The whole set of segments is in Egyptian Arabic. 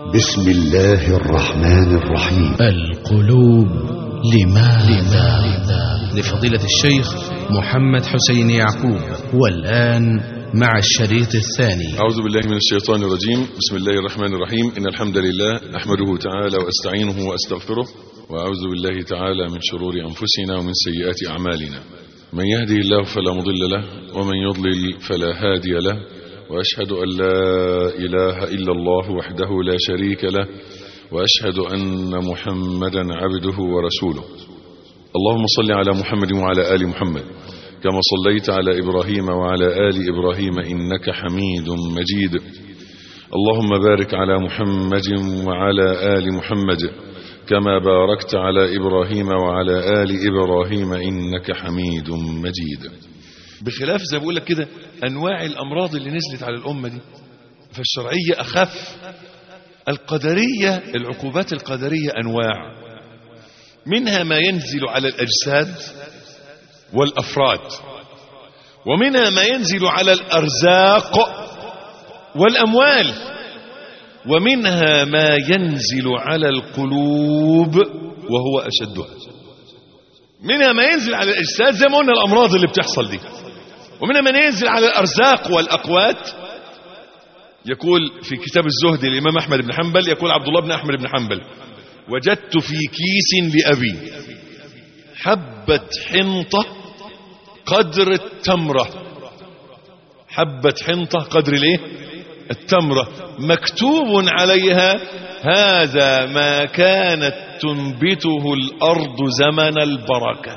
بسم الله الرحمن الرحيم القلوب لماذا لفضيلة الشيخ محمد حسين يعقوب والآن مع الشريط الثاني أعوذ بالله من الشيطان الرجيم بسم الله الرحمن الرحيم إن الحمد لله نحمده تعالى وأستعينه وأستغفره وأعوذ بالله تعالى من شرور أنفسنا ومن سيئات أعمالنا من يهدي الله فلا مضل له ومن يضلل فلا هادي له وأشهد أن لا إله إلا الله وحده لا شريك له وأشهد أن محمدا عبده ورسوله اللهم صل على محمد وعلى آل محمد كما صليت على إبراهيم وعلى آل إبراهيم إنك حميد مجيد اللهم بارك على محمد وعلى آل محمد كما باركت على إبراهيم وعلى آل إبراهيم إنك حميد مجيد بخلاف زي ما بقول لك كده انواع الامراض اللي نزلت على الامه دي فالشرعيه اخف القدريه العقوبات القدريه انواع منها ما ينزل على الاجساد والافراد ومنها ما ينزل على الارزاق والاموال ومنها ما ينزل على القلوب وهو اشدها منها ما ينزل على الاجساد زي ما قلنا الامراض اللي بتحصل دي ومنها ما ينزل على الارزاق والاقوات يقول في كتاب الزهد الامام احمد بن حنبل يقول عبد الله بن احمد بن حنبل وجدت في كيس لابي حبه حنطه قدر التمره حبه حنطه قدر الايه التمره مكتوب عليها هذا ما كانت تنبته الارض زمن البركه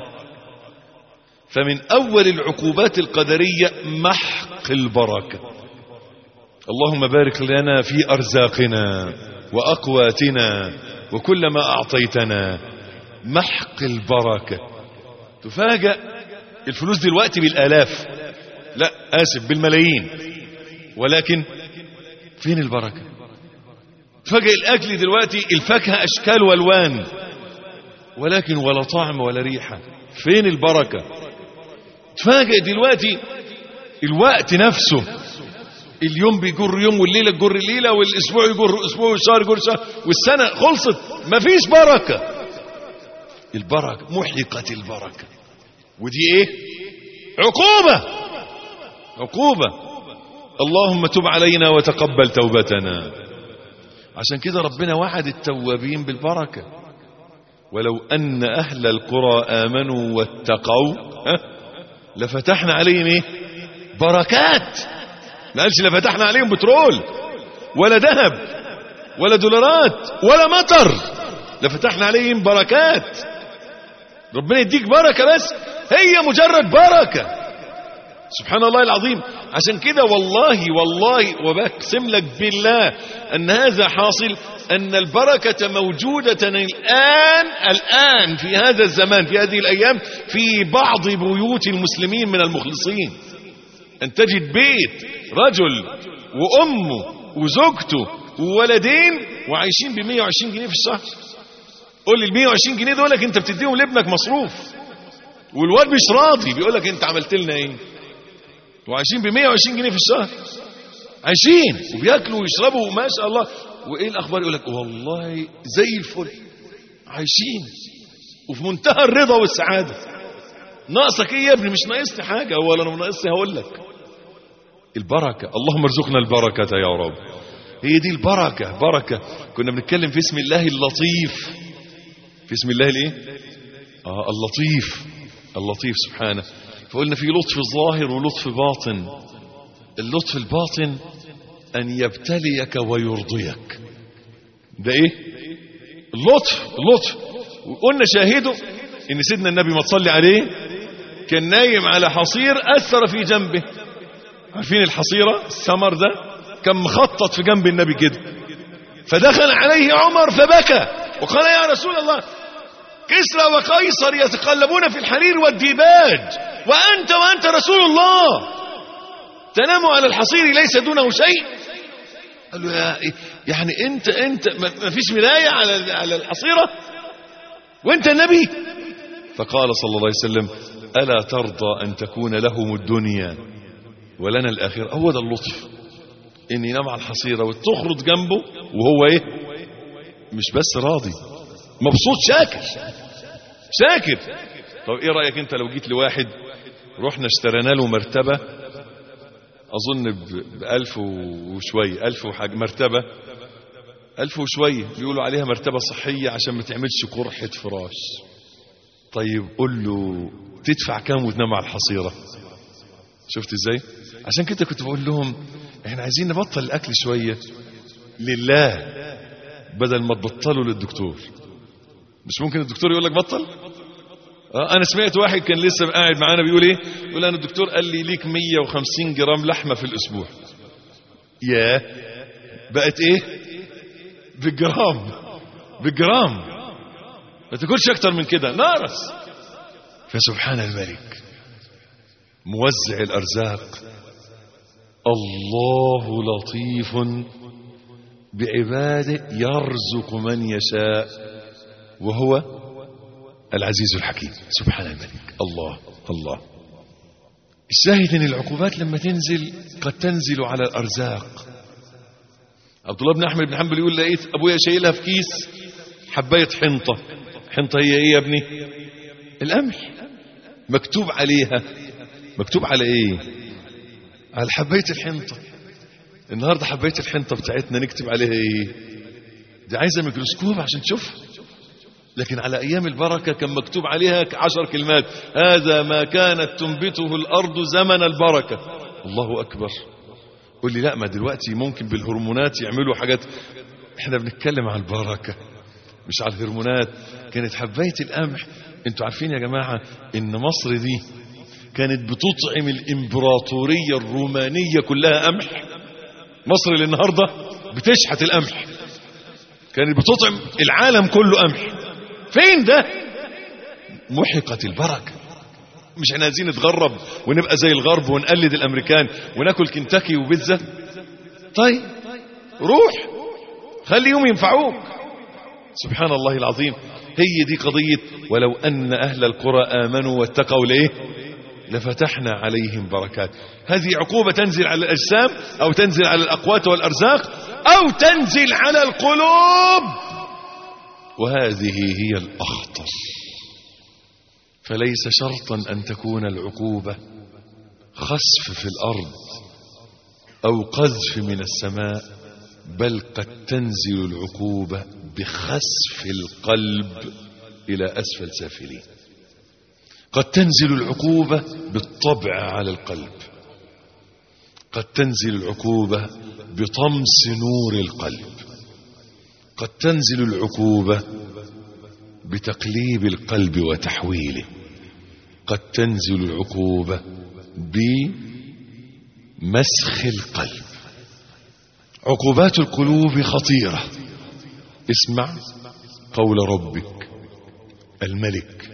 فمن اول العقوبات القدريه محق البركه اللهم بارك لنا في ارزاقنا واقواتنا وكل ما اعطيتنا محق البركه تفاجأ الفلوس دلوقتي بالالاف لا اسف بالملايين ولكن فين البركه تفاجئ الاكل دلوقتي الفاكهه اشكال والوان ولكن ولا طعم ولا ريحه فين البركه تفاجئ دلوقتي الوقت نفسه اليوم بيجر يوم والليله تجر ليله والاسبوع يجر اسبوع والشهر يجر شهر والسنه خلصت مفيش بركه البركه محقت البركه ودي ايه عقوبه عقوبه اللهم تب علينا وتقبل توبتنا عشان كده ربنا وعد التوابين بالبركة ولو أن أهل القرى آمنوا واتقوا لفتحنا عليهم ايه بركات ما قالش لفتحنا عليهم بترول ولا ذهب ولا دولارات ولا مطر لفتحنا عليهم بركات ربنا يديك بركة بس هي مجرد بركة سبحان الله العظيم عشان كده والله والله وبقسم لك بالله أن هذا حاصل أن البركة موجودة الآن الآن في هذا الزمان في هذه الأيام في بعض بيوت المسلمين من المخلصين أن تجد بيت رجل وأمه وزوجته وولدين وعايشين ب 120 جنيه في الشهر قول لي ال 120 جنيه دولك أنت بتديهم لابنك مصروف والواد مش راضي بيقول لك أنت عملت لنا إيه وعايشين ب 120 جنيه في الشهر عايشين وبياكلوا ويشربوا ما شاء الله وايه الاخبار يقول لك والله زي الفل عايشين وفي منتهى الرضا والسعاده ناقصك ايه يا ابني مش ناقصني حاجه ولا انا ناقصني هقول لك البركه اللهم ارزقنا البركه يا رب هي دي البركه بركه كنا بنتكلم في اسم الله اللطيف في اسم الله الايه اه اللطيف اللطيف سبحانه فقلنا في لطف ظاهر ولطف باطن اللطف الباطن أن يبتليك ويرضيك ده إيه اللطف اللطف وقلنا شاهده إن سيدنا النبي ما تصلي عليه كان نايم على حصير أثر في جنبه عارفين الحصيرة السمر ده كان مخطط في جنب النبي كده فدخل عليه عمر فبكى وقال يا رسول الله كسرى وقيصر يتقلبون في الحرير والديباج وأنت وأنت رسول الله تنام على الحصير ليس دونه شيء قال له يا يعني انت انت ما فيش ملايه على على الحصيره وانت النبي فقال صلى الله عليه وسلم الا ترضى ان تكون لهم الدنيا ولنا الاخره هو ده اللطف ان ينام على الحصيره وتخرج جنبه وهو ايه مش بس راضي مبسوط شاكر شاكر طب ايه رايك انت لو جيت لواحد رحنا اشترينا له مرتبه اظن ب- بألف وشويه ألف وحاجه مرتبه ألف وشويه بيقولوا عليها مرتبه صحيه عشان ما تعملش قرحه فراش طيب قول له تدفع كام وتنام على الحصيره شفت ازاي عشان كده كنت بقول لهم احنا عايزين نبطل الاكل شويه لله بدل ما تبطلوا للدكتور مش ممكن الدكتور يقول لك بطل آه انا سمعت واحد كان لسه قاعد معانا بيقول ايه يقول انا الدكتور قال لي ليك 150 جرام لحمه في الاسبوع ياه بقت ايه بالجرام بالجرام ما تاكلش اكتر من كده ناقص فسبحان الملك موزع الارزاق الله لطيف بعباده يرزق من يشاء وهو العزيز الحكيم سبحان الملك الله الله الشاهد ان العقوبات لما تنزل قد تنزل على الارزاق عبد الله بن احمد بن حنبل يقول لقيت ابويا شايلها في كيس حبايه حنطه حنطه هي ايه يا ابني القمح مكتوب عليها مكتوب على ايه على حبايه الحنطه النهارده حبايه الحنطه بتاعتنا نكتب عليها ايه دي عايزه ميكروسكوب عشان تشوفها لكن على ايام البركه كان مكتوب عليها عشر كلمات هذا ما كانت تنبته الارض زمن البركه الله اكبر قول لي لا ما دلوقتي ممكن بالهرمونات يعملوا حاجات احنا بنتكلم عن البركه مش على الهرمونات كانت حبايه القمح انتوا عارفين يا جماعه ان مصر دي كانت بتطعم الامبراطوريه الرومانيه كلها قمح مصر اللي النهارده بتشحت القمح كانت بتطعم العالم كله قمح فين ده محقت البركه مش احنا عايزين نتغرب ونبقى زي الغرب ونقلد الامريكان وناكل كنتاكي وبيتزا طيب روح خليهم ينفعوك سبحان الله العظيم هي دي قضية ولو أن أهل القرى آمنوا واتقوا ليه لفتحنا عليهم بركات هذه عقوبة تنزل على الأجسام أو تنزل على الأقوات والأرزاق أو تنزل على القلوب وهذه هي الأخطر فليس شرطا أن تكون العقوبة خسف في الأرض أو قذف من السماء بل قد تنزل العقوبة بخسف القلب إلى أسفل سافلين قد تنزل العقوبة بالطبع على القلب قد تنزل العقوبة بطمس نور القلب قد تنزل العقوبة بتقليب القلب وتحويله قد تنزل العقوبة بمسخ القلب عقوبات القلوب خطيرة اسمع قول ربك الملك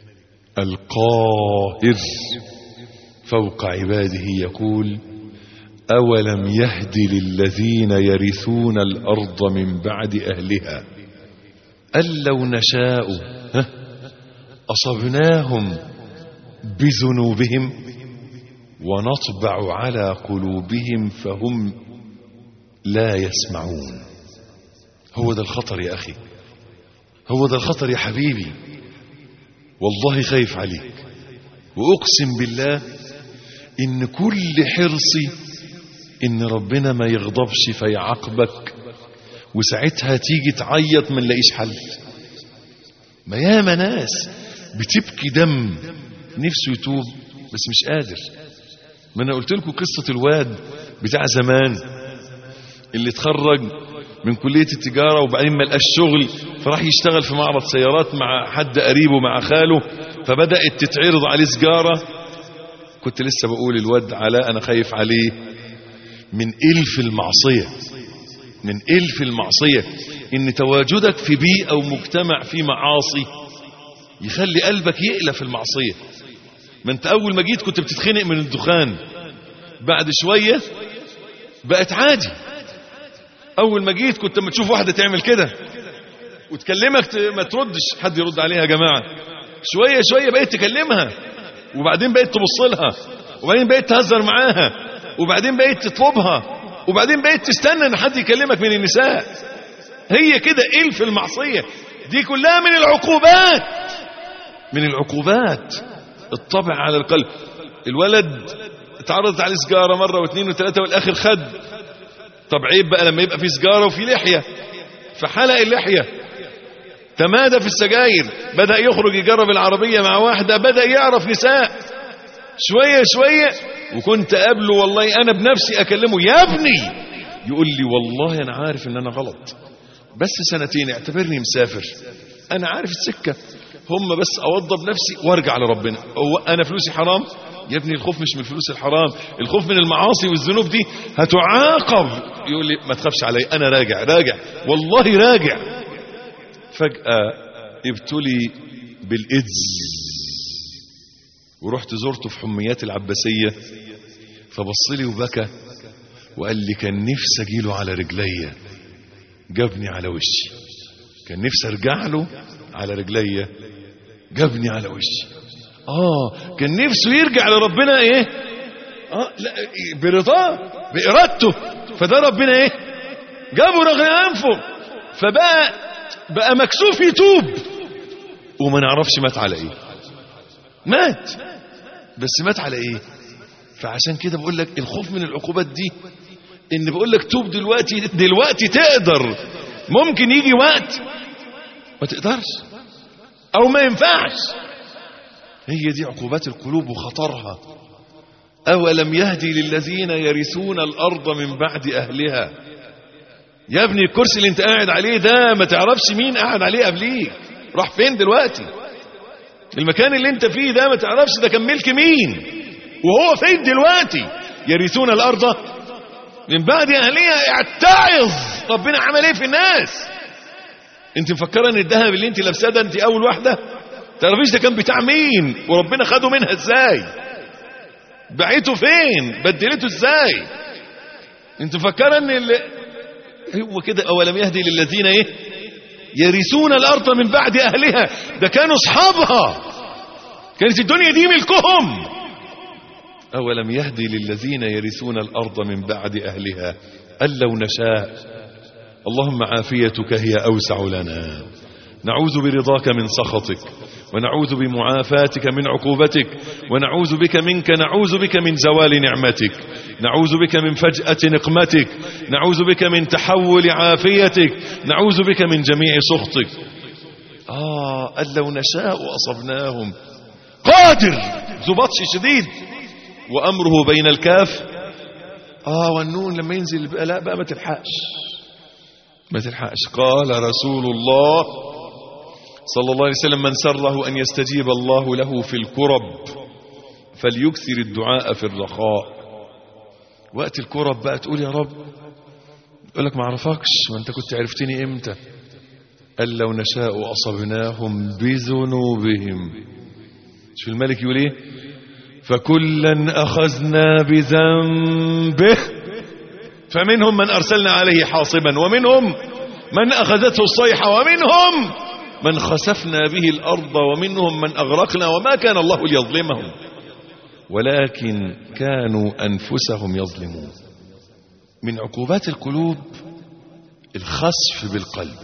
القاهر فوق عباده يقول أولم يهد للذين يرثون الأرض من بعد أهلها أن لو نشاء ها، أصبناهم بذنوبهم ونطبع على قلوبهم فهم لا يسمعون هو ده الخطر يا أخي هو ده الخطر يا حبيبي والله خايف عليك وأقسم بالله إن كل حرصي إن ربنا ما يغضبش فيعاقبك وساعتها تيجي تعيط ما نلاقيش حل ما ياما ناس بتبكي دم نفسه يتوب بس مش قادر ما انا قلت لكم قصة الواد بتاع زمان اللي اتخرج من كلية التجارة وبعدين ما لقاش شغل فراح يشتغل في معرض سيارات مع حد قريبه مع خاله فبدأت تتعرض عليه سجارة كنت لسه بقول الواد علاء انا خايف عليه من الف المعصية من الف المعصية ان تواجدك في بيئة ومجتمع فيه معاصي يخلي قلبك يقلى في المعصية ما انت اول ما جيت كنت بتتخنق من الدخان بعد شوية بقت عادي اول ما جيت كنت لما تشوف واحدة تعمل كده وتكلمك ت- ما تردش حد يرد عليها يا جماعة شوية شوية بقيت تكلمها وبعدين بقيت تبص لها وبعدين بقيت تهزر معاها وبعدين بقيت تطلبها وبعدين بقيت تستنى ان حد يكلمك من النساء هي كده إلف المعصية دي كلها من العقوبات من العقوبات الطبع على القلب الولد اتعرضت عليه سجارة مرة واثنين وثلاثة والآخر خد طب عيب بقى لما يبقى في سجارة وفي لحية فحلق اللحية تمادى في السجاير بدأ يخرج يجرب العربية مع واحدة بدأ يعرف نساء شوية شوية وكنت قبله والله أنا بنفسي أكلمه يا ابني يقول لي والله أنا عارف إن أنا غلط بس سنتين اعتبرني مسافر أنا عارف السكة هم بس أوضب نفسي وارجع لربنا هو أنا فلوسي حرام يا ابني الخوف مش من الفلوس الحرام الخوف من المعاصي والذنوب دي هتعاقب يقول لي ما تخافش علي أنا راجع راجع والله راجع فجأة ابتلي بالإيدز ورحت زرته في حميات العباسية فبص لي وبكى وقال لي كان نفسي اجيله على رجليا جابني على وشي كان نفسي ارجع له على رجليا جابني على وشي اه كان نفسه يرجع لربنا ايه اه لا برضاه بارادته فده ربنا ايه جابه رغم انفه فبقى بقى مكسوف يتوب وما نعرفش مات على ايه مات بس مات على ايه فعشان كده بقول لك الخوف من العقوبات دي ان بقول لك توب دلوقتي دلوقتي تقدر ممكن يجي وقت ما تقدرش او ما ينفعش هي دي عقوبات القلوب وخطرها اولم يهدي للذين يرثون الارض من بعد اهلها يا ابني الكرسي اللي انت قاعد عليه ده ما تعرفش مين قاعد عليه قبليك راح فين دلوقتي المكان اللي انت فيه ده ما تعرفش ده كان ملك مين وهو فين دلوقتي يرثون الارض من بعد اهلها اتعظ ربنا عمل ايه في الناس انت مفكره ان الذهب اللي انت لابساه ده انت اول واحده تعرفيش ده كان بتاع مين وربنا خده منها ازاي بعته فين بدلته ازاي انت مفكره ان اللي هو كده اولم يهدي للذين ايه يرثون الارض من بعد اهلها ده كانوا اصحابها كانت الدنيا دي ملكهم أولم يهدي للذين يرثون الأرض من بعد أهلها أن لو نشاء اللهم عافيتك هي أوسع لنا نعوذ برضاك من سخطك ونعوذ بمعافاتك من عقوبتك ونعوذ بك منك نعوذ بك من زوال نعمتك نعوذ بك من فجأة نقمتك نعوذ بك من تحول عافيتك نعوذ بك من جميع سخطك آه أن لو نشاء أصبناهم قادر ذو بطش شديد وأمره بين الكاف آه والنون لما ينزل بقى لا بقى ما تلحقش ما تلحقش قال رسول الله صلى الله عليه وسلم من سره أن يستجيب الله له في الكرب فليكثر الدعاء في الرخاء وقت الكرب بقى تقول يا رب يقول لك ما اعرفكش وانت كنت عرفتني امتى قال لو نشاء أصبناهم بذنوبهم شو الملك يقول ايه فكلا أخذنا بذنبه فمنهم من أرسلنا عليه حاصبا ومنهم من أخذته الصيحة ومنهم من خسفنا به الأرض ومنهم من أغرقنا وما كان الله ليظلمهم ولكن كانوا أنفسهم يظلمون من عقوبات القلوب الخسف بالقلب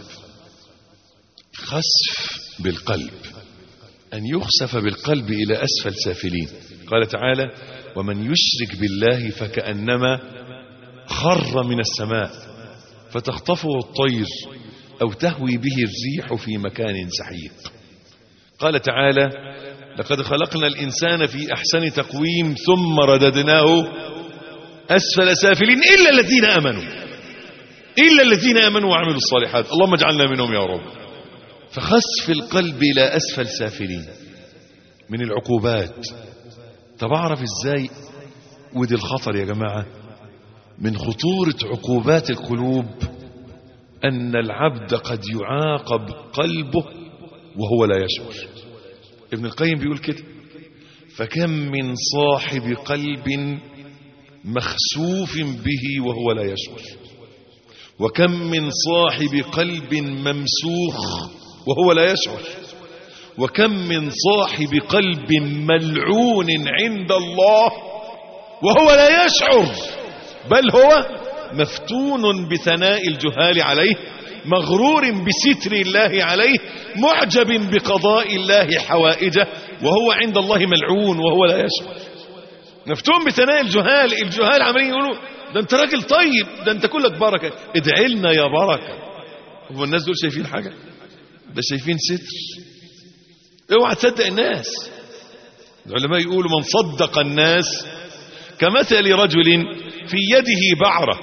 خسف بالقلب أن يخسف بالقلب إلى أسفل سافلين قال تعالى ومن يشرك بالله فكأنما خر من السماء فتخطفه الطير أو تهوي به الريح في مكان سحيق قال تعالى لقد خلقنا الإنسان في أحسن تقويم ثم رددناه أسفل سافلين إلا الذين آمنوا إلا الذين آمنوا وعملوا الصالحات اللهم اجعلنا منهم يا رب فخسف القلب إلى أسفل سافلين من العقوبات طب أعرف إزاي ودي الخطر يا جماعة من خطورة عقوبات القلوب أن العبد قد يعاقب قلبه وهو لا يشعر ابن القيم بيقول كده فكم من صاحب قلب مخسوف به وهو لا يشعر وكم من صاحب قلب ممسوخ وهو لا يشعر وكم من صاحب قلب ملعون عند الله وهو لا يشعر بل هو مفتون بثناء الجهال عليه مغرور بستر الله عليه معجب بقضاء الله حوائجه وهو عند الله ملعون وهو لا يشعر مفتون بثناء الجهال الجهال عمالين يقولوا ده انت راجل طيب ده انت كلك بركه ادعي لنا يا بركه هو الناس دول شايفين حاجه ده شايفين ستر اوعى تصدق الناس العلماء يقولوا من صدق الناس كمثل رجل في يده بعرة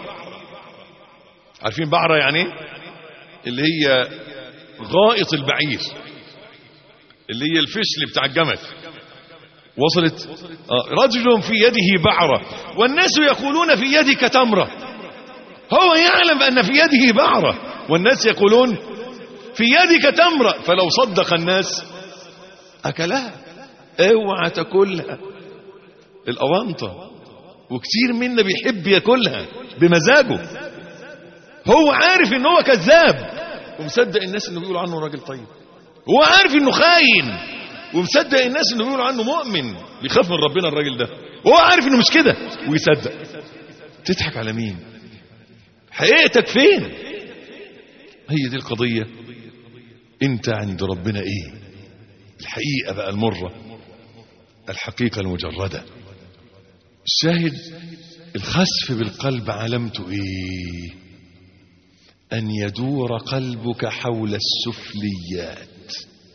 عارفين بعرة يعني ايه اللي هي غائط البعير اللي هي الفشل بتاع الجمل وصلت آه رجل في يده بعرة والناس يقولون في يدك تمرة هو يعلم أن في يده بعرة والناس يقولون في يدك تمرة فلو صدق الناس أكلها اوعى تاكلها الأوانطة وكتير منا بيحب ياكلها بمزاجه هو عارف ان هو كذاب ومصدق الناس انه بيقولوا عنه راجل طيب هو عارف انه خاين ومصدق الناس انه بيقولوا عنه مؤمن بيخاف من ربنا الراجل ده وهو عارف انه مش كده ويصدق تضحك على مين حقيقتك فين هي دي القضية انت عند ربنا ايه الحقيقة بقى المرة الحقيقة المجردة الشاهد الخسف بالقلب علامته ايه ان يدور قلبك حول السفليات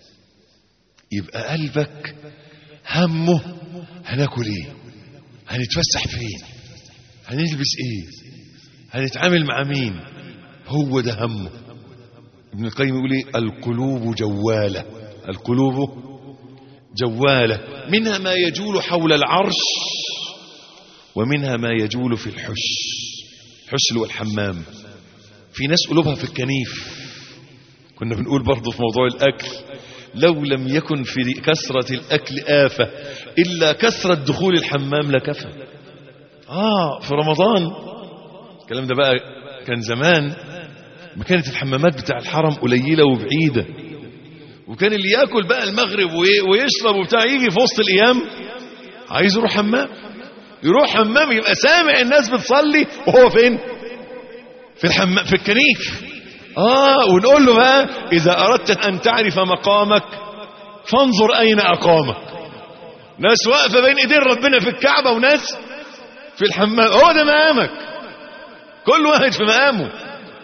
يبقى قلبك همه هناكل ايه هنتفسح فين هنلبس ايه هنتعامل مع مين هو ده همه ابن القيم يقول ايه القلوب جواله القلوب جواله منها ما يجول حول العرش ومنها ما يجول في الحش حسل والحمام في ناس قلوبها في الكنيف كنا بنقول برضه في موضوع الأكل لو لم يكن في كثرة الأكل آفة إلا كثرة دخول الحمام لكفى آه في رمضان الكلام ده بقى كان زمان ما كانت الحمامات بتاع الحرم قليلة وبعيدة وكان اللي ياكل بقى المغرب ويشرب وبتاع يجي في وسط الأيام عايز يروح حمام يروح حمام يبقى سامع الناس بتصلي وهو فين في الحمام في الكنيف اه ونقول له بقى اذا اردت ان تعرف مقامك فانظر اين اقامك ناس واقفه بين ايدين ربنا في الكعبه وناس في الحمام هو ده مقامك كل واحد في مقامه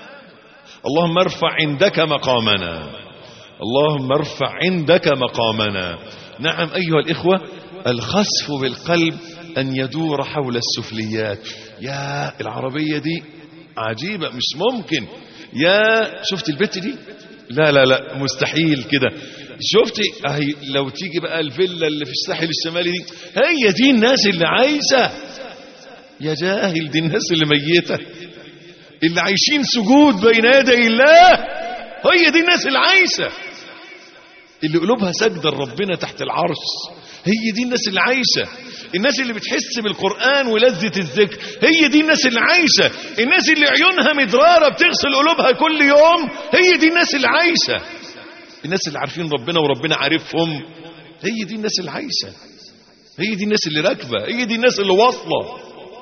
اللهم ارفع عندك مقامنا اللهم ارفع عندك مقامنا نعم ايها الاخوه الخسف بالقلب أن يدور حول السفليات يا العربية دي عجيبة مش ممكن يا شفت البت دي لا لا لا مستحيل كده شفتي اهي لو تيجي بقى الفيلا اللي في الساحل الشمالي دي هي دي الناس اللي عايشة يا جاهل دي الناس اللي ميتة اللي عايشين سجود بين يدي الله هي دي الناس اللي عايشة اللي قلوبها سجدة لربنا تحت العرش هي دي الناس اللي عايشة الناس اللي بتحس بالقرآن ولذة الذكر هي دي الناس اللي عايشة الناس اللي عيونها مدرارة بتغسل قلوبها كل يوم هي دي الناس اللي عايشة الناس اللي عارفين ربنا وربنا عارفهم هي دي الناس اللي عايشة هي دي الناس اللي راكبة هي دي الناس اللي واصلة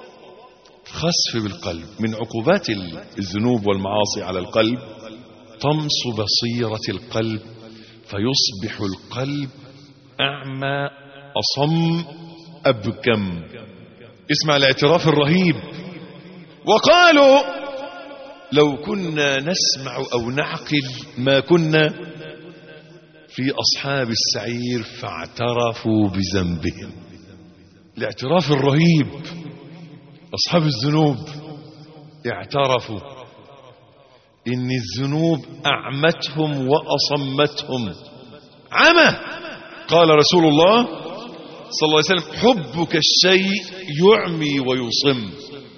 خسف بالقلب من عقوبات الذنوب والمعاصي على القلب طمس بصيرة القلب فيصبح القلب أعمى أصم أبكم اسمع الاعتراف الرهيب وقالوا لو كنا نسمع أو نعقل ما كنا في أصحاب السعير فاعترفوا بذنبهم الاعتراف الرهيب أصحاب الذنوب اعترفوا إن الذنوب أعمتهم وأصمتهم عمى قال رسول الله صلى الله عليه وسلم حبك الشيء يعمي ويصم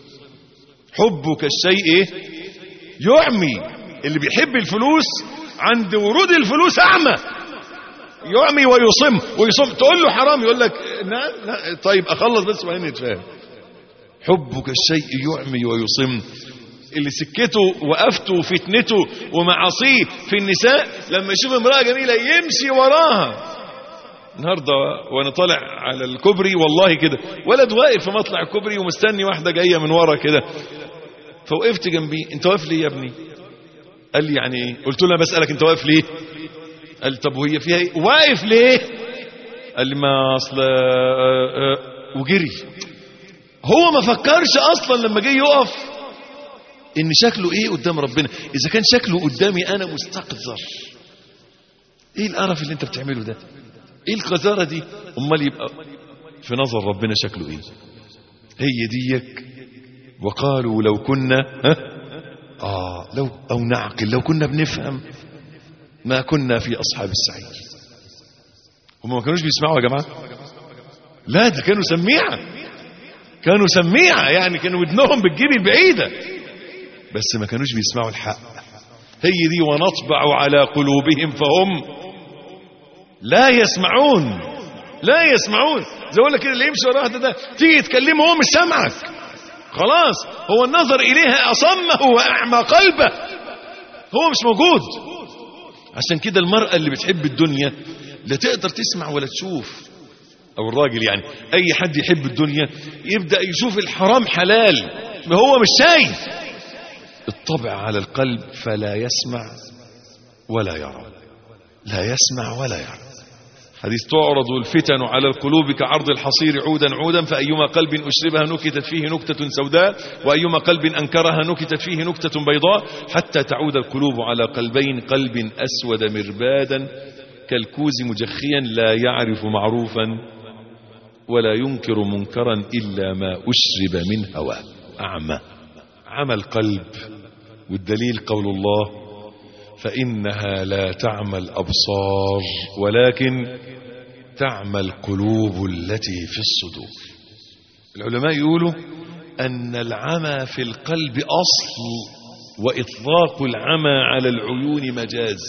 حبك الشيء ايه يعمي اللي بيحب الفلوس عند ورود الفلوس اعمى يعمي ويصم ويصم تقول له حرام يقول لك نعم لا طيب اخلص بس وبعدين نتفاهم حبك الشيء يعمي ويصم اللي سكته وقفته وفتنته ومعاصيه في النساء لما يشوف امرأة جميلة يمشي وراها النهارده وانا طالع على الكوبري والله كده ولد واقف في مطلع الكوبري ومستني واحده جايه من ورا كده فوقفت جنبيه انت واقف ليه يا ابني قال لي يعني ايه قلت له انا بسالك انت واقف ليه قال لي طب وهي فيها ايه واقف ليه قال لي ما اصل آه، آه، وجري هو ما فكرش اصلا لما جه يقف ان شكله ايه قدام ربنا اذا كان شكله قدامي انا مستقذر ايه القرف اللي انت بتعمله ده ايه القذاره دي امال يبقى في نظر ربنا شكله ايه هي ديك وقالوا لو كنا ها اه لو او نعقل لو كنا بنفهم ما كنا في اصحاب السعير هم ما كانوش بيسمعوا يا جماعه لا ده كانوا سميعه كانوا سميعه يعني كانوا ودنهم بتجيب البعيده بس ما كانوش بيسمعوا الحق هي دي ونطبع على قلوبهم فهم لا يسمعون لا يسمعون زي اقول لك كده اللي يمشي وراها ده, ده تيجي تكلمه هو مش سامعك خلاص هو النظر اليها اصمه واعمى قلبه هو مش موجود عشان كده المرأة اللي بتحب الدنيا لا تقدر تسمع ولا تشوف او الراجل يعني اي حد يحب الدنيا يبدأ يشوف الحرام حلال ما هو مش شايف الطبع على القلب فلا يسمع ولا يرى لا يسمع ولا يرى حديث تعرض الفتن على القلوب كعرض الحصير عودا عودا فأيما قلب أشربها نكتت فيه نكتة سوداء وأيما قلب أنكرها نكتت فيه نكتة بيضاء حتى تعود القلوب على قلبين قلب أسود مربادا كالكوز مجخيا لا يعرف معروفا ولا ينكر منكرا إلا ما أشرب من هواه أعمى عمى القلب والدليل قول الله فإنها لا تعمى الأبصار ولكن تعمى القلوب التي في الصدور العلماء يقولوا أن العمى في القلب أصل وإطلاق العمى على العيون مجاز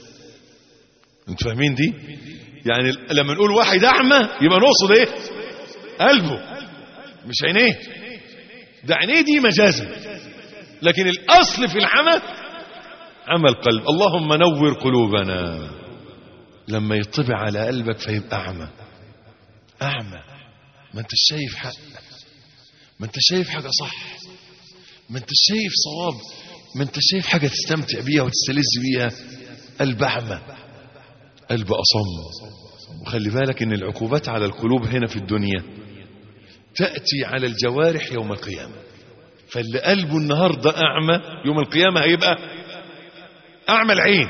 انتوا فاهمين دي يعني لما نقول واحد أعمى يبقى نقصد ايه قلبه مش عينيه ده عينيه دي مجازا لكن الأصل في العمى عمى القلب اللهم نور قلوبنا لما يطبع على قلبك فيبقى أعمى أعمى ما انت شايف حق ما انت شايف حاجة صح ما انت شايف صواب ما انت شايف حاجة تستمتع بيها وتستلذ بيها قلب أعمى قلب أصم وخلي بالك ان العقوبات على القلوب هنا في الدنيا تأتي على الجوارح يوم القيامة فاللي قلبه النهاردة أعمى يوم القيامة هيبقى أعمى العين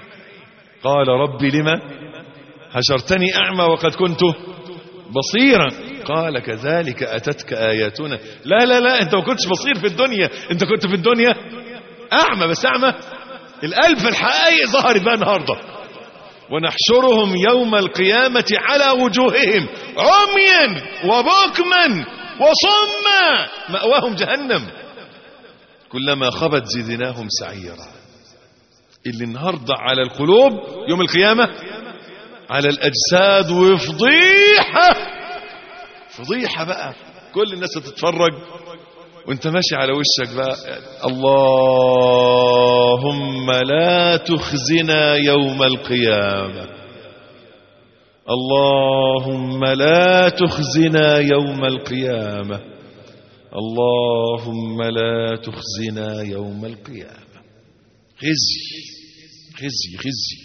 قال ربي لما حشرتني أعمى وقد كنت بصيرا قال كذلك أتتك آياتنا لا لا لا أنت ما كنتش بصير في الدنيا أنت كنت في الدنيا أعمى بس أعمى القلب في الحقائق ظهرت بقى النهارده ونحشرهم يوم القيامة على وجوههم عميا وبكما وصما مأواهم جهنم كلما خبت زدناهم سعيرا اللي النهاردة على القلوب يوم القيامة على الأجساد وفضيحة فضيحة بقى كل الناس تتفرج وانت ماشي على وشك بقى اللهم لا تخزنا يوم القيامة اللهم لا تخزنا يوم القيامة اللهم لا تخزنا يوم القيامة خزي خزي خزي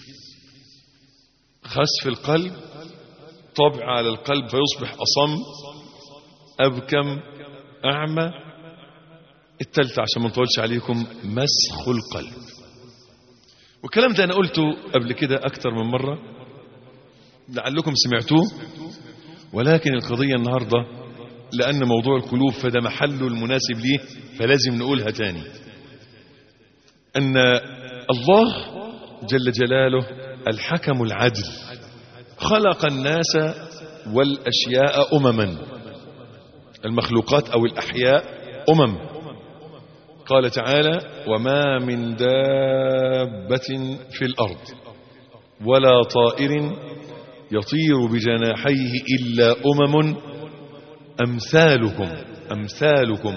خسف القلب طبع على القلب فيصبح أصم أبكم أعمى التالتة عشان ما نطولش عليكم مسخ القلب والكلام ده أنا قلته قبل كده أكتر من مرة لعلكم سمعتوه ولكن القضية النهاردة لأن موضوع القلوب فده محله المناسب ليه فلازم نقولها تاني أن الله جل جلاله الحكم العدل خلق الناس والأشياء أمما المخلوقات أو الأحياء أمم قال تعالى وما من دابة في الأرض ولا طائر يطير بجناحيه إلا أمم أمثالكم أمثالكم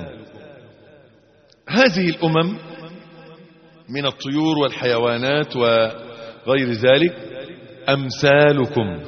هذه الأمم من الطيور والحيوانات وغير ذلك أمثالكم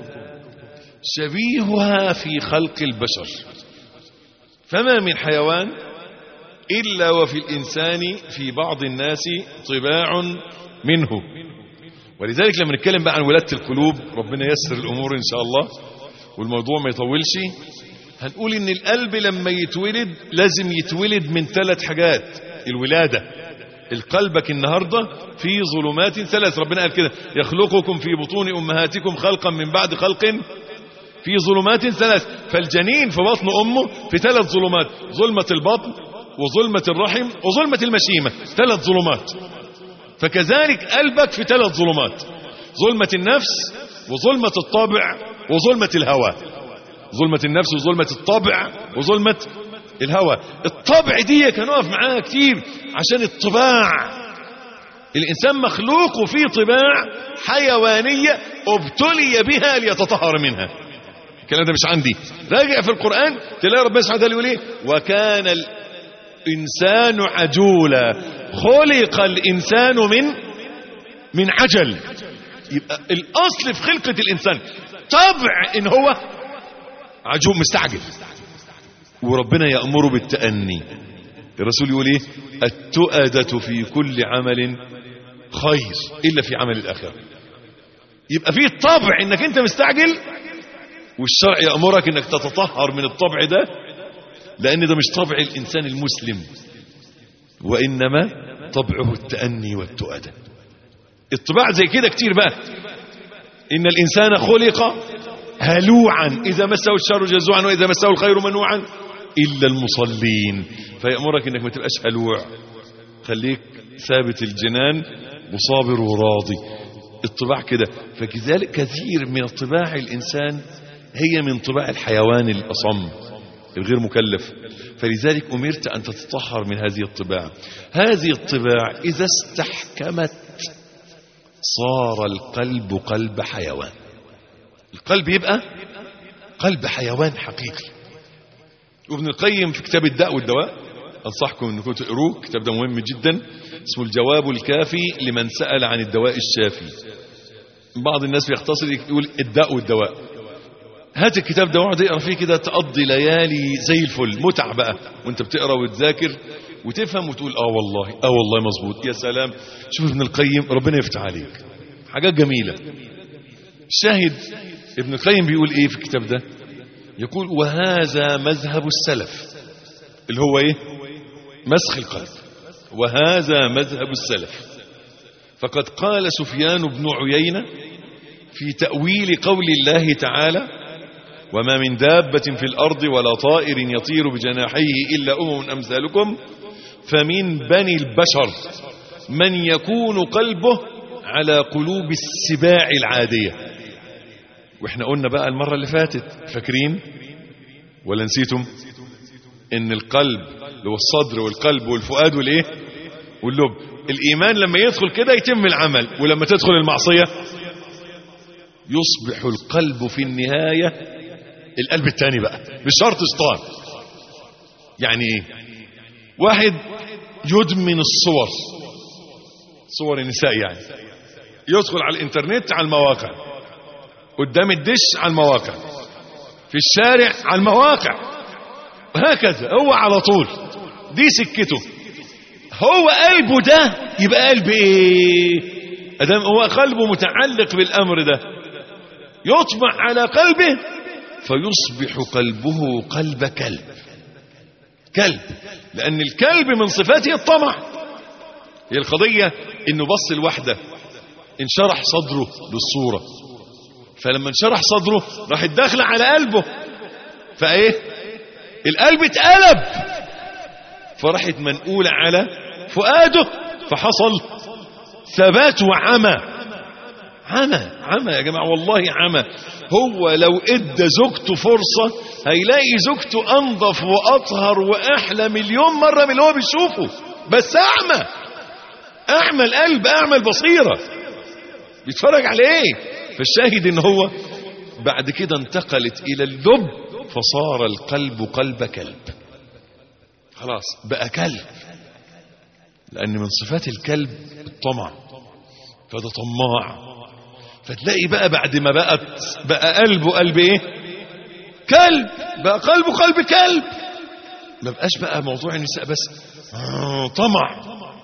شبيهها في خلق البشر فما من حيوان إلا وفي الإنسان في بعض الناس طباع منه ولذلك لما نتكلم بقى عن ولادة القلوب ربنا يسر الأمور إن شاء الله والموضوع ما يطولش هنقول إن القلب لما يتولد لازم يتولد من ثلاث حاجات الولادة القلبك النهاردة في ظلمات ثلاث ربنا قال كده يخلقكم في بطون أمهاتكم خلقا من بعد خلق في ظلمات ثلاث فالجنين في بطن أمه في ثلاث ظلمات ظلمة البطن وظلمة الرحم وظلمة المشيمة ثلاث ظلمات فكذلك قلبك في ثلاث ظلمات ظلمة النفس وظلمة الطبع وظلمة الهوى ظلمة النفس وظلمة الطبع وظلمة الهوى الطبع دي كان واقف معاها كتير عشان الطباع الإنسان مخلوق في طباع حيوانية ابتلي بها ليتطهر منها الكلام ده مش عندي راجع في القرآن تلاقي ربنا سبحانه وتعالى يقول ايه وكان الإنسان عجولا خلق الإنسان من من عجل يبقى الأصل في خلقة الإنسان طبع إن هو عجول مستعجل وربنا يأمره بالتأني الرسول يقول ايه التؤدة في كل عمل خير إلا في عمل الآخرة يبقى فيه طبع انك انت مستعجل والشرع يأمرك انك تتطهر من الطبع ده لأن ده مش طبع الإنسان المسلم وإنما طبعه التأني والتؤدة الطباع زي كده كتير بقى إن الإنسان خلق هلوعا إذا مسه الشر جزوعا وإذا مسه الخير منوعا إلا المصلين فيأمرك إنك ما تبقاش هلوع خليك ثابت الجنان وصابر وراضي الطباع كده فكذلك كثير من طباع الإنسان هي من طباع الحيوان الأصم الغير مكلف فلذلك أمرت أن تتطهر من هذه الطباع هذه الطباع إذا استحكمت صار القلب قلب حيوان القلب يبقى قلب حيوان حقيقي وابن القيم في كتاب الداء والدواء أنصحكم أنكم تقروه الكتاب ده مهم جدا اسمه الجواب الكافي لمن سأل عن الدواء الشافي بعض الناس بيختصر يقول الداء والدواء هات الكتاب ده واقعد اقرا فيه كده تقضي ليالي زي الفل متع بقى وانت بتقرا وتذاكر وتفهم وتقول اه والله اه والله مظبوط يا سلام شوف ابن القيم ربنا يفتح عليك حاجات جميله الشاهد ابن القيم بيقول ايه في الكتاب ده يقول وهذا مذهب السلف اللي هو ايه مسخ القلب وهذا مذهب السلف فقد قال سفيان بن عيينة في تأويل قول الله تعالى وما من دابة في الأرض ولا طائر يطير بجناحيه إلا أمم أمثالكم فمن بني البشر من يكون قلبه على قلوب السباع العادية واحنا قلنا بقى المرة اللي فاتت فاكرين ولا نسيتم ان القلب اللي هو الصدر والقلب والفؤاد والايه واللب الايمان لما يدخل كده يتم العمل ولما تدخل المعصية يصبح القلب في النهاية القلب الثاني بقى مش شرط شيطان يعني ايه واحد يدمن الصور صور النساء يعني يدخل على الانترنت على المواقع قدام الدش على المواقع في الشارع على المواقع هكذا هو على طول دي سكته هو قلبه ده يبقى قلب ايه ادام هو قلبه متعلق بالامر ده يطبع على قلبه فيصبح قلبه قلب كلب كلب لان الكلب من صفاته الطمع هي القضية انه بص الوحدة انشرح صدره للصورة فلما انشرح صدره راح الداخل على قلبه فايه القلب اتقلب فراحت منقولة على فؤاده فحصل ثبات وعمى عمى عمى يا جماعة والله عمى هو لو ادى زوجته فرصة هيلاقي زوجته انظف واطهر واحلى مليون مرة من اللي هو بيشوفه بس اعمى اعمى القلب اعمى البصيرة بيتفرج على ايه فالشاهد ان هو بعد كده انتقلت الى اللب فصار القلب قلب كلب خلاص بقى كلب لان من صفات الكلب الطمع فده طماع فتلاقي بقى بعد ما بقت بقى قلبه قلب ايه كلب بقى قلبه قلب كلب ما بقاش بقى موضوع النساء بس آه طمع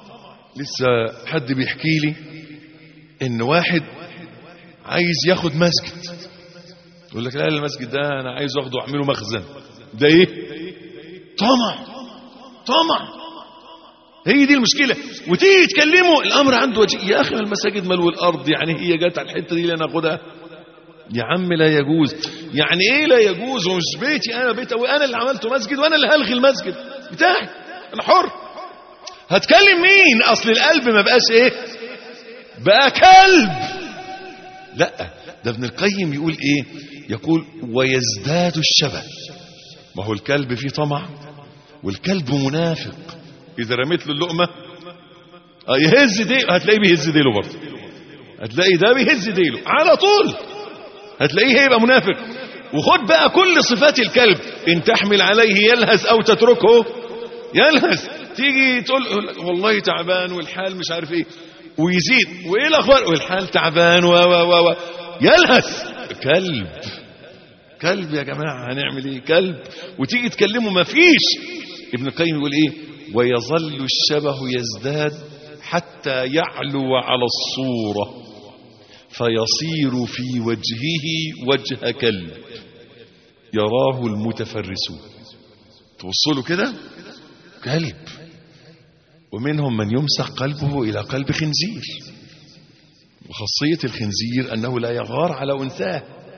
لسه حد بيحكي لي ان واحد عايز ياخد مسجد يقول لك لا المسجد ده انا عايز اخده واعمله مخزن ده ايه طمع طمع هي دي المشكلة وتيجي تكلمه الأمر عنده وجه يا أخي المساجد ملو الأرض يعني هي جت على الحتة دي اللي أنا أخدها يا عم لا يجوز يعني إيه لا يجوز ومش بيتي أنا بيت وأنا اللي عملته مسجد وأنا اللي هلغي المسجد بتاعي أنا حر هتكلم مين أصل القلب ما بقاش إيه بقى كلب لا ده ابن القيم يقول إيه يقول ويزداد الشبه ما هو الكلب فيه طمع والكلب منافق اذا رميت له اللقمه اه يهز ديله هتلاقيه بيهز ديله برضه هتلاقي ده بيهز ديله على طول هتلاقيه هيبقى منافق وخد بقى كل صفات الكلب ان تحمل عليه يلهث او تتركه يلهث تيجي تقول والله تعبان والحال مش عارف ايه ويزيد وايه الاخبار والحال تعبان و و و و يلهث كلب كلب يا جماعه هنعمل ايه كلب وتيجي تكلمه ما فيش ابن القيم يقول ايه ويظل الشبه يزداد حتى يعلو على الصورة فيصير في وجهه وجه كلب يراه المتفرسون توصلوا كده كلب ومنهم من يمسح قلبه إلى قلب خنزير وخاصية الخنزير أنه لا يغار على أنثاه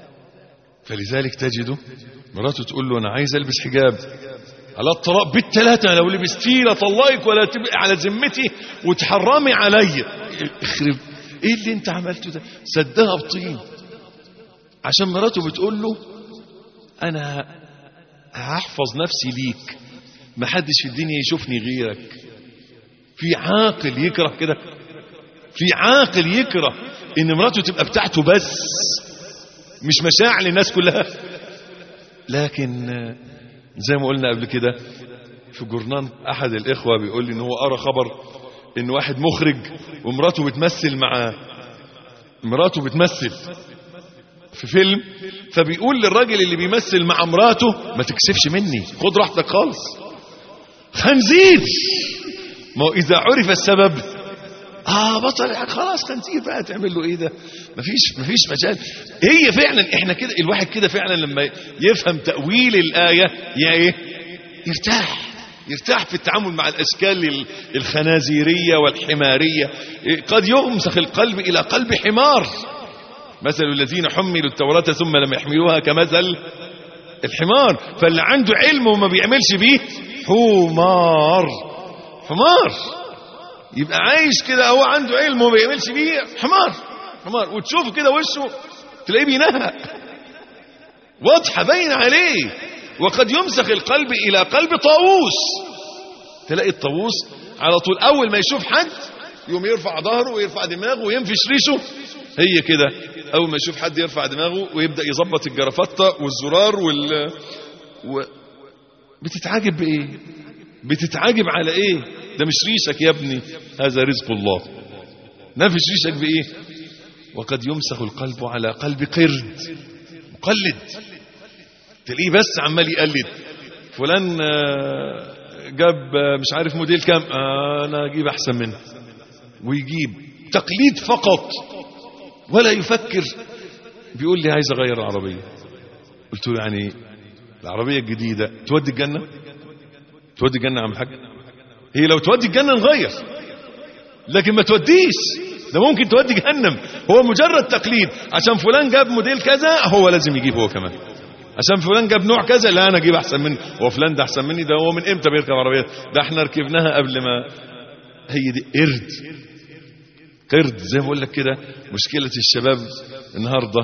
فلذلك تجده مراته تقول له أنا عايز ألبس حجاب على الطلاق بالثلاثة لو لبستيه لا طلقك ولا تبقى على ذمتي وتحرمي عليا اخرب ايه اللي انت عملته ده سدها بطين عشان مراته بتقول له انا هحفظ نفسي ليك ما حدش في الدنيا يشوفني غيرك في عاقل يكره كده في عاقل يكره ان مراته تبقى بتاعته بس مش مشاعر للناس كلها لكن زي ما قلنا قبل كده في جورنان احد الاخوه بيقول لي ان هو قرا خبر ان واحد مخرج ومراته بتمثل مع مراته بتمثل في فيلم فبيقول للراجل اللي بيمثل مع مراته ما تكسفش مني خد راحتك خالص خنزير ما هو اذا عرف السبب اه بطل خلاص خنزير بقى تعمل له ايه ده مفيش مفيش مجال هي فعلا احنا كده الواحد كده فعلا لما يفهم تاويل الايه يا ايه يرتاح يرتاح في التعامل مع الاشكال الخنازيريه والحماريه قد يغمسخ القلب الى قلب حمار مثل الذين حملوا التوراه ثم لم يحملوها كمثل الحمار فاللي عنده علم وما بيعملش بيه حمار حمار يبقى عايش كده هو عنده علم وما بيعملش بيه حمار حمار وتشوفه كده وشه تلاقيه بينهق واضحه باين عليه وقد يمسخ القلب الى قلب طاووس تلاقي الطاووس على طول اول ما يشوف حد يقوم يرفع ظهره ويرفع دماغه وينفش ريشه هي كده اول ما يشوف حد يرفع دماغه ويبدا يظبط الجرافطه والزرار وال و... بتتعاجب بايه بتتعاجب على ايه ده مش ريشك يا ابني هذا رزق الله نفش ريشك بايه وقد يمسخ القلب على قلب قرد مقلد تلاقيه بس عمال يقلد فلان جاب مش عارف موديل كام انا اجيب احسن منه ويجيب تقليد فقط ولا يفكر بيقول لي عايز اغير العربيه قلت له يعني العربيه الجديده تودي الجنه تودي الجنه يا عم الحاج هي لو تودي الجنه نغير لكن ما توديش ده ممكن تودي جهنم هو مجرد تقليد عشان فلان جاب موديل كذا هو لازم يجيب هو كمان عشان فلان جاب نوع كذا لا انا اجيب احسن منه هو فلان ده احسن مني ده هو من امتى بيركب عربيه ده احنا ركبناها قبل ما هي دي قرد قرد زي ما بقول لك كده مشكله الشباب النهارده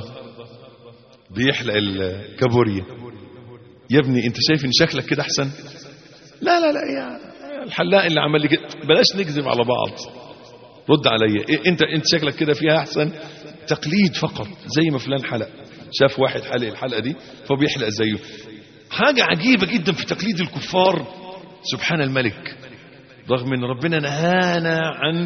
بيحلق الكابوريا يا ابني انت شايف ان شكلك كده احسن لا لا لا يا الحلاق اللي عمل لي كده بلاش نكذب على بعض رد عليا إيه انت انت شكلك كده فيها احسن تقليد فقط زي ما فلان حلق شاف واحد حلق الحلقه دي فبيحلق زيه حاجه عجيبه جدا في تقليد الكفار سبحان الملك رغم ان ربنا نهانا عن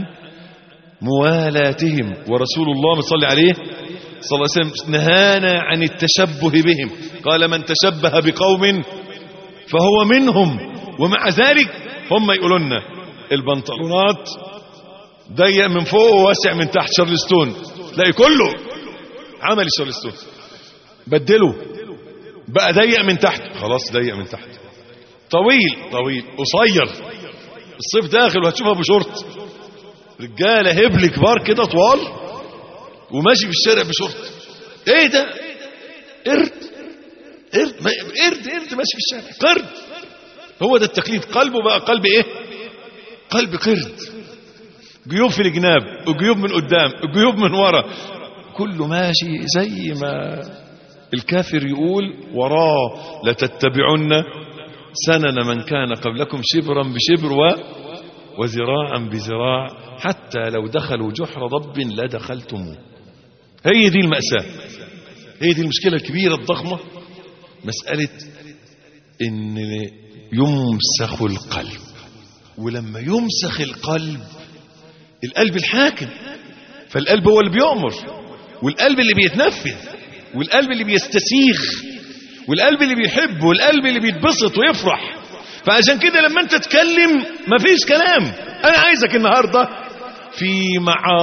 موالاتهم ورسول الله صلى عليه صلى الله عليه وسلم نهانا عن التشبه بهم قال من تشبه بقوم فهو منهم ومع ذلك هم يقولوا لنا البنطلونات ضيق من فوق وواسع من تحت شارلستون تلاقي كله عمل شارلستون بدله بقى ضيق من تحت خلاص ضيق من تحت طويل طويل قصير الصيف داخل وهتشوفها بشورت رجاله هبل كبار كده طوال وماشي في الشارع بشورت ايه ده قرد قرد ما- قرد قرد ماشي في الشارع قرد هو ده التقليد قلبه بقى قلب ايه قلب قرد جيوب في الجناب وجيوب من قدام وجيوب من ورا كله ماشي زي ما الكافر يقول وراه لتتبعن سنن من كان قبلكم شبرا بشبر و وذراعا بذراع حتى لو دخلوا جحر ضب لدخلتموه هي دي المأساة هي دي المشكلة الكبيرة الضخمة مسألة ان يمسخ القلب ولما يمسخ القلب القلب الحاكم فالقلب هو اللي بيؤمر والقلب اللي بيتنفذ والقلب اللي بيستسيغ والقلب اللي بيحب والقلب اللي بيتبسط ويفرح فعشان كده لما انت تتكلم مفيش كلام انا عايزك النهارده في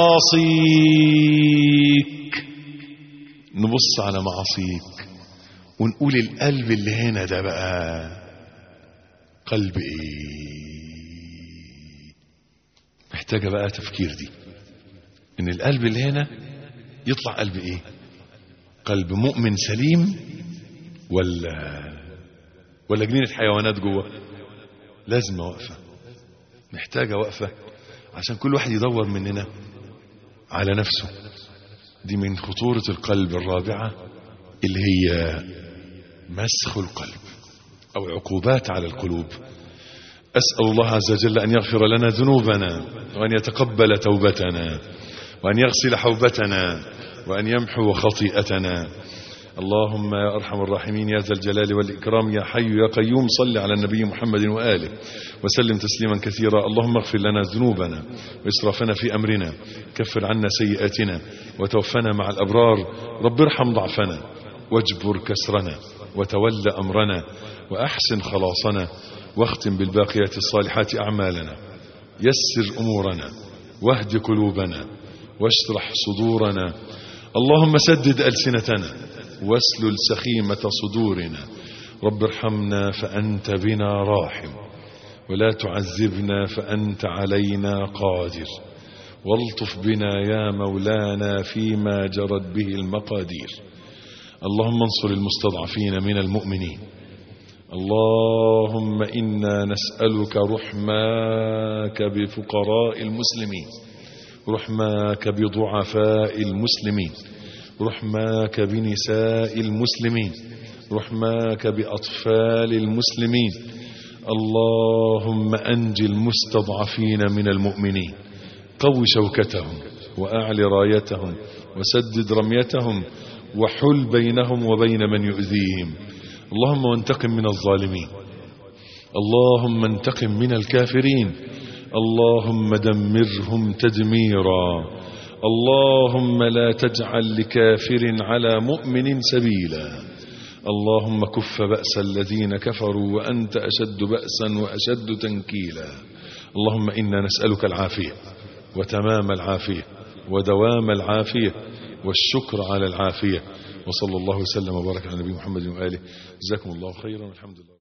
معاصيك نبص على معاصيك ونقول القلب اللي هنا ده بقى قلب ايه محتاجة بقى تفكير دي ان القلب اللي هنا يطلع قلب ايه قلب مؤمن سليم ولا ولا جنينة حيوانات جوه لازم وقفة محتاجة وقفة عشان كل واحد يدور مننا على نفسه دي من خطورة القلب الرابعة اللي هي مسخ القلب أو عقوبات على القلوب أسأل الله عز وجل أن يغفر لنا ذنوبنا وأن يتقبل توبتنا وأن يغسل حوبتنا وأن يمحو خطيئتنا اللهم يا أرحم الراحمين يا ذا الجلال والإكرام يا حي يا قيوم صل على النبي محمد وآله وسلم تسليما كثيرا اللهم اغفر لنا ذنوبنا وإسرافنا في أمرنا كفر عنا سيئاتنا وتوفنا مع الأبرار رب ارحم ضعفنا واجبر كسرنا وتول أمرنا وأحسن خلاصنا واختم بالباقيات الصالحات أعمالنا يسر أمورنا واهد قلوبنا واشرح صدورنا اللهم سدد ألسنتنا واسلل سخيمة صدورنا رب ارحمنا فأنت بنا راحم ولا تعذبنا فأنت علينا قادر والطف بنا يا مولانا فيما جرت به المقادير اللهم انصر المستضعفين من المؤمنين اللهم إنا نسألك رحماك بفقراء المسلمين رحماك بضعفاء المسلمين رحماك بنساء المسلمين رحماك بأطفال المسلمين اللهم أنج المستضعفين من المؤمنين قو شوكتهم وأعل رايتهم وسدد رميتهم وحل بينهم وبين من يؤذيهم اللهم وانتقم من الظالمين اللهم انتقم من الكافرين اللهم دمرهم تدميرا اللهم لا تجعل لكافر على مؤمن سبيلا اللهم كف بأس الذين كفروا وأنت أشد بأسا وأشد تنكيلا اللهم إنا نسألك العافية وتمام العافية ودوام العافية والشكر على العافية وصلى الله وسلم وبارك على نبي محمد وآله جزاكم الله خيرا والحمد لله